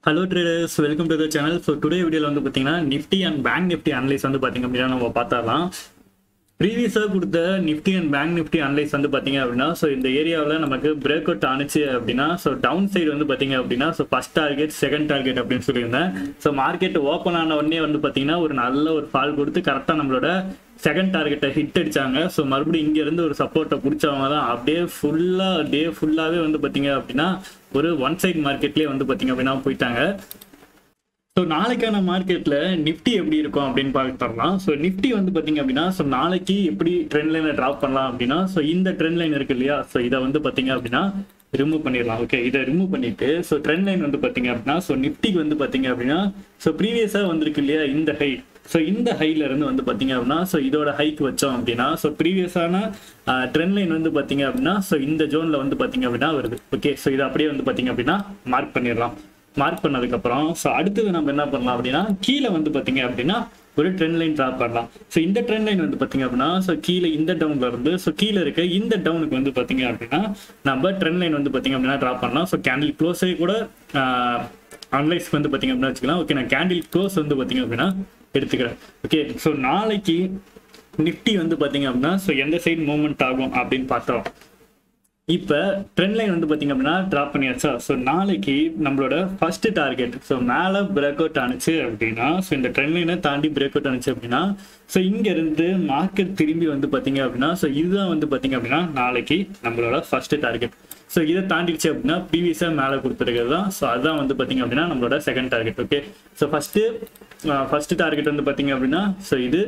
hello traders welcome to the channel so today வீடியோவில் வந்து பார்த்தீங்கன்னா Nifty and bank Nifty analyse வந்து பார்த்தீங்க அப்படின்னா நம்ம பார்த்தாலாம் ப்ரீவியஸாக கொடுத்த Nifty and bank Nifty analyse வந்து பார்த்தீங்க அப்படின்னா ஸோ இந்த ஏரியாவில் நமக்கு பிரேக் அவுட் ஆனிச்சு அப்படின்னா ஸோ டவுன் சைடு வந்து பார்த்தீங்க அப்படின்னா so first target second target அப்படின்னு சொல்லியிருந்தேன் ஸோ மார்க்கெட் ஓப்பன் ஆன உடனே வந்து பார்த்தீங்கன்னா ஒரு நல்ல ஒரு ஃபால் கொடுத்து கரெக்டாக நம்மளோட செகண்ட் டார்கெட்டை ஹிட் அடிச்சாங்க ஸோ மறுபடியும் இங்கேருந்து ஒரு சப்போர்ட்டை பிடிச்சவங்க தான் அப்படியே ஃபுல்லாக டே ஃபுல்லாகவே வந்து பார்த்தீங்க அப்படின்னா ஒரு ஒன் சைட் மார்க்கெட்லேயே வந்து பார்த்தீங்க அப்படின்னா போயிட்டாங்க ஸோ நாளைக்கான மார்க்கெட்டில் நிஃப்டி எப்படி இருக்கும் அப்படின்னு பார்த்துடலாம் ஸோ நிஃப்டி வந்து பார்த்தீங்க அப்படின்னா ஸோ நாளைக்கு எப்படி ட்ரெண்ட் லைனை ட்ராப் பண்ணலாம் அப்படின்னா ஸோ இந்த ட்ரெண்ட் லைன் இருக்கு இல்லையா ஸோ இதை வந்து பார்த்தீங்க அப்படின்னா ரிமூவ் பண்ணிடலாம் ஓகே இதை ரிமூவ் பண்ணிட்டு ஸோ ட்ரெண்ட் லைன் வந்து பார்த்தீங்க அப்படின்னா ஸோ நிஃப்டிக்கு வந்து பார்த்தீங்க அப்படின்னா ஸோ ப்ரீவியஸாக வந்திருக்கு இல்லையா இந்த ஹை ஸோ இந்த ஹைல இருந்து வந்து பார்த்தீங்க அப்படின்னா ஸோ இதோட ஹைக் வச்சோம் அப்படின்னா ஸோ ப்ரீவியஸான ட்ரெண்ட் லைன் வந்து பார்த்தீங்க அப்படின்னா ஸோ இந்த ஜோனில் வந்து பார்த்தீங்க அப்படின்னா வருது ஓகே ஸோ இது அப்படியே வந்து பார்த்தீங்க அப்படின்னா மார்க் பண்ணிடலாம் மார்க் பண்ணதுக்கப்புறம் ஸோ அடுத்தது நம்ம என்ன பண்ணலாம் அப்படின்னா கீழே வந்து பார்த்தீங்க அப்படின்னா ஒரு ட்ரெண்ட் லைன் ட்ராப் பண்ணலாம் ஸோ இந்த ட்ரெண்ட் லைன் வந்து பார்த்தீங்க அப்படின்னா ஸோ கீழே இந்த டவுன்ல இருந்து ஸோ கீழே இருக்க இந்த டவுனுக்கு வந்து பார்த்தீங்க அப்படின்னா நம்ம ட்ரெண்ட் லைன் வந்து பார்த்தீங்க அப்படின்னா ட்ராப் பண்ணலாம் ஸோ கேண்டில் க்ளோஸே கூட அனலைஸ்க்கு வந்து பார்த்தீங்க அப்படின்னா வச்சுக்கலாம் ஓகே நான் கேண்டில் க்ளோஸ் வந்து பார்த்தீங்க அப்படின்னா எடுத்துக்கிறேன் ஓகே ஸோ நாளைக்கு நிஃப்டி வந்து பார்த்தீங்க அப்படின்னா ஸோ எந்த சைடு மூவ்மெண்ட் ஆகும் அப்படின்னு பார்த்தோம் இப்போ ட்ரெண்ட் லைன் வந்து பார்த்தீங்க அப்படின்னா ட்ராப் பண்ணியாச்சா ஸோ நாளைக்கு நம்மளோட ஃபர்ஸ்ட் டார்கெட் ஸோ மேலே பிரேக் அவுட் ஆனிச்சு அப்படின்னா ஸோ இந்த ட்ரெண்ட் லைனை தாண்டி பிரேக் அவுட் ஆனிச்சு அப்படின்னா ஸோ இங்கேருந்து மார்க்கெட் திரும்பி வந்து பார்த்தீங்க அப்படின்னா ஸோ இதுதான் வந்து பார்த்தீங்க அப்படின்னா நாளைக்கு நம்மளோட ஃபர்ஸ்ட் டார்கெட் ஸோ இதை தாண்டிடுச்சு அப்படின்னா ப்ரீவியஸாக மேலே கொடுத்துருக்கிறது தான் ஸோ அதுதான் வந்து பார்த்தீங்க அப்படின்னா நம்மளோட second target okay so first first target வந்து பார்த்தீங்க அப்படின்னா ஸோ இது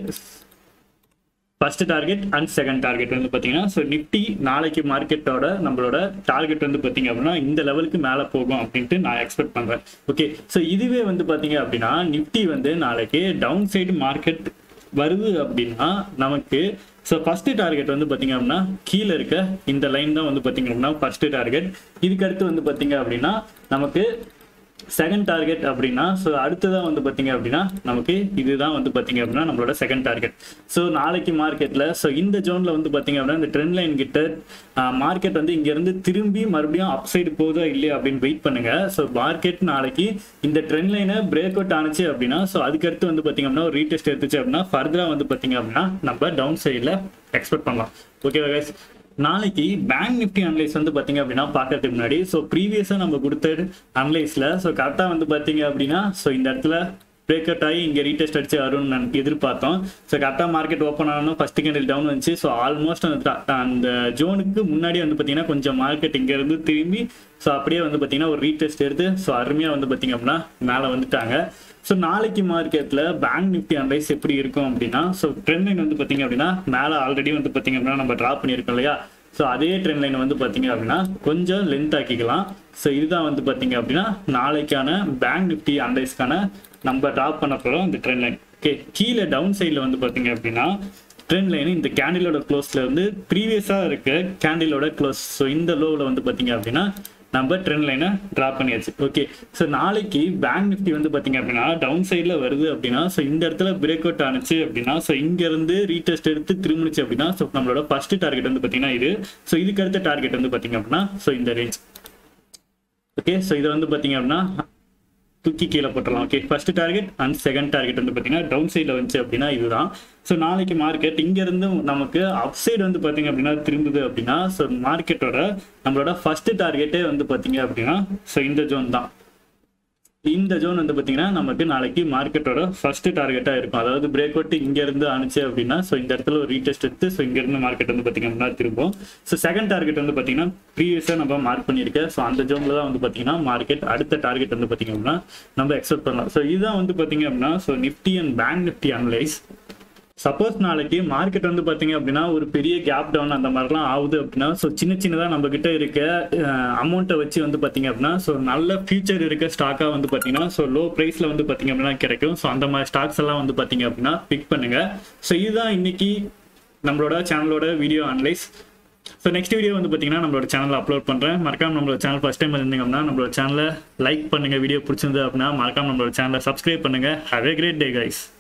first target and second target வந்து பார்த்தீங்கன்னா ஸோ நிஃப்டி நாளைக்கு மார்க்கெட்டோட நம்மளோட டார்கெட் வந்து பார்த்தீங்க அப்படின்னா இந்த லெவலுக்கு மேலே போகும் அப்படின்ட்டு நான் எக்ஸ்பெக்ட் பண்ணுறேன் ஓகே ஸோ இதுவே வந்து பார்த்தீங்க அப்படின்னா நிஃப்டி வந்து நாளைக்கு டவுன் சைடு மார்க்கெட் வருது அப்படின்னா நமக்கு ஸோ ஃபர்ஸ்ட் டார்கெட் வந்து பார்த்தீங்க அப்படின்னா கீழே இருக்க இந்த லைன் தான் வந்து பார்த்தீங்க அப்படின்னா ஃபர்ஸ்ட் டார்கெட் இதுக்கு அடுத்து வந்து பார்த்தீங்க அப்படின்னா நமக்கு செகண்ட் டார்கெட் அப்படின்னா ஸோ அடுத்ததான் வந்து பார்த்தீங்க அப்படின்னா நமக்கு இதுதான் வந்து பார்த்தீங்க அப்படின்னா நம்மளோட செகண்ட் டார்கெட் ஸோ நாளைக்கு மார்க்கெட்டில் ஸோ இந்த ஜோனில் வந்து பார்த்தீங்க அப்படின்னா இந்த ட்ரெண்ட் லைன் கிட்ட மார்க்கெட் வந்து இங்கேருந்து திரும்பி மறுபடியும் அப் சைடு போதா இல்லையா அப்படின்னு வெயிட் பண்ணுங்க ஸோ மார்க்கெட் நாளைக்கு இந்த ட்ரெண்ட் லைனை பிரேக் அவுட் ஆனிச்சு அப்படின்னா ஸோ அதுக்கடுத்து வந்து பார்த்தீங்க அப்படின்னா ஒரு ரீடெஸ்ட் எடுத்துச்சு அப்படின்னா ஃபர்தராக வந்து பார்த்தீங்க அப்படின்னா நம்ம டவுன் சைடில் எக்ஸ்பெக்ட் பண்ணலாம் ஓகே கைஸ் நாளைக்கு பேங்க் நிஃப்டி அனலைஸ் வந்து பார்த்தீங்க அப்படின்னா பார்க்கறதுக்கு முன்னாடி ஸோ ப்ரீவியஸாக நம்ம கொடுத்த அனலைஸில் ஸோ கரெக்டாக வந்து பார்த்தீங்க அப்படின்னா ஸோ இந்த இடத்துல பிரேக் அவுட் ஆகி இங்கே ரீடெஸ்ட் அடிச்சு வரும்னு நான் எதிர்பார்த்தோம் ஸோ கரெக்டாக மார்க்கெட் ஓப்பன் ஆகணும் ஃபஸ்ட் கேண்டில் டவுன் வந்துச்சு ஸோ ஆல்மோஸ்ட் அந்த அந்த ஜோனுக்கு முன்னாடி வந்து பார்த்தீங்கன்னா கொஞ்சம் மார்க்கெட் இங்கேருந்து திரும்பி ஸோ அப்படியே வந்து பார்த்தீங்கன்னா ஒரு ரீடெஸ்ட் எடுத்து ஸோ அருமையாக வந்து பார்த்தீங்க அப்படின்னா மேலே வந்துட்டாங்க ஸோ நாளைக்கு மார்க்கெட்டில் பேங்க் நிஃப்டி அனலைஸ் எப்படி இருக்கும் அப்படின்னா ஸோ ட்ரெண்ட் லைன் வந்து பார்த்தீங்க அப்படின்னா மேலே ஆல்ரெடி வந்து பார்த்தீங்க அப்படின்னா நம்ம ட்ராப் பண்ணியிருக்கோம் இல்லையா ஸோ அதே ட்ரெண்ட் லைன் வந்து பார்த்தீங்க அப்படின்னா கொஞ்சம் லென்த் ஆக்கிக்கலாம் ஸோ இதுதான் வந்து பார்த்தீங்க அப்படின்னா நாளைக்கான பேங்க் நிஃப்டி அனலைஸ்க்கான நம்ம ட்ராப் பண்ண போகிறோம் இந்த ட்ரெண்ட் லைன் ஓகே கீழே டவுன் சைடில் வந்து பார்த்தீங்க அப்படின்னா ட்ரெண்ட் லைன் இந்த கேண்டிலோட க்ளோஸில் வந்து ப்ரீவியஸாக இருக்க கேண்டிலோட க்ளோஸ் ஸோ இந்த லோவில் வந்து பார்த்தீங்க அப்படின்னா நம்ம ட்ரெண்ட் லைனை ட்ராப் பண்ணியாச்சு ஓகே ஸோ நாளைக்கு பேங்க் நிஃப்டி வந்து பார்த்தீங்க அப்படின்னா டவுன் சைடில் வருது அப்படின்னா ஸோ இந்த இடத்துல பிரேக் அவுட் ஆனிச்சு அப்படின்னா ஸோ இங்கேருந்து ரீடெஸ்ட் எடுத்து திரும்பிச்சு அப்படின்னா ஸோ நம்மளோட ஃபர்ஸ்ட் டார்கெட் வந்து பார்த்தீங்கன்னா இது ஸோ இதுக்கு அடுத்த டார்கெட் வந்து பார்த்தீங்க அப்படின்னா ஸோ இந்த ரேஞ்ச் ஓகே ஸோ இதை வந்து பார்த்தீங்க அப்படின்னா தூக்கி கீழே போட்டுடலாம் okay first target and second target வந்து பார்த்தீங்கன்னா டவுன் சைடில் வந்துச்சு அப்படின்னா இதுதான் ஸோ நாளைக்கு மார்க்கெட் இங்கேருந்து நமக்கு அப் சைடு வந்து பார்த்தீங்க அப்படின்னா திரும்புது அப்படின்னா ஸோ மார்க்கெட்டோட நம்மளோட ஃபர்ஸ்ட் டார்கெட்டே வந்து பார்த்தீங்க அப்படின்னா ஸோ இந்த ஜோன் தான் இந்த ஜோன் வந்து பார்த்தீங்கன்னா நமக்கு நாளைக்கு மார்க்கெட்டோட ஃபர்ஸ்ட் டார்கெட்டாக இருக்கும் அதாவது பிரேக் அவுட் இங்கேருந்து அனுச்சு அப்படின்னா ஸோ இந்த இடத்துல ஒரு ரீடெஸ்ட் எடுத்து ஸோ இங்கேருந்து மார்க்கெட் வந்து பார்த்தீங்க அப்படின்னா திரும்பும் ஸோ செகண்ட் டார்கெட் வந்து பார்த்தீங்கன்னா ப்ரீவியஸாக நம்ம மார்க் பண்ணியிருக்கேன் ஸோ அந்த ஜோனில் தான் வந்து பார்த்தீங்கன்னா மார்க்கெட் அடுத்த டார்கெட் வந்து பார்த்தீங்க அப்படின்னா நம்ம எக்ஸ்பெக்ட் பண்ணலாம் ஸோ இதுதான் வந்து பார்த்தீங்க அப்படின்னா so Nifty and bank Nifty analyse suppose நாளைக்கு மார்க்கெட் வந்து பார்த்தீங்க அப்படின்னா ஒரு பெரிய கேப் டவுன் அந்த மாதிரிலாம் ஆகுது அப்படின்னா ஸோ சின்ன சின்னதாக நம்ம கிட்ட இருக்க அமௌண்ட்டை வச்சு வந்து பார்த்தீங்க அப்படின்னா ஸோ நல்ல ஃபியூச்சர் இருக்க ஸ்டாக்காக வந்து பார்த்தீங்கன்னா ஸோ லோ ப்ரைஸில் வந்து பார்த்தீங்க அப்படின்னா கிடைக்கும் ஸோ அந்த மாதிரி ஸ்டாக்ஸ் எல்லாம் வந்து பார்த்தீங்க அப்படின்னா பிக் பண்ணுங்க ஸோ இதுதான் இன்னைக்கு நம்மளோட சேனலோட video analyse so next video வந்து பார்த்தீங்கன்னா நம்மளோட சேனலில் அப்லோட் பண்ணுறேன் மறக்காம நம்மளோட சேனல் ஃபஸ்ட் டைம் இருந்தீங்க அப்படின்னா நம்மளோட சேனலை லைக் பண்ணுங்கள் வீடியோ பிடிச்சிருந்து அப்படின்னா மறக்காம நம்மளோட சேனலை சப்ஸ்கிரைப் பண்ணுங்கள் have a great day guys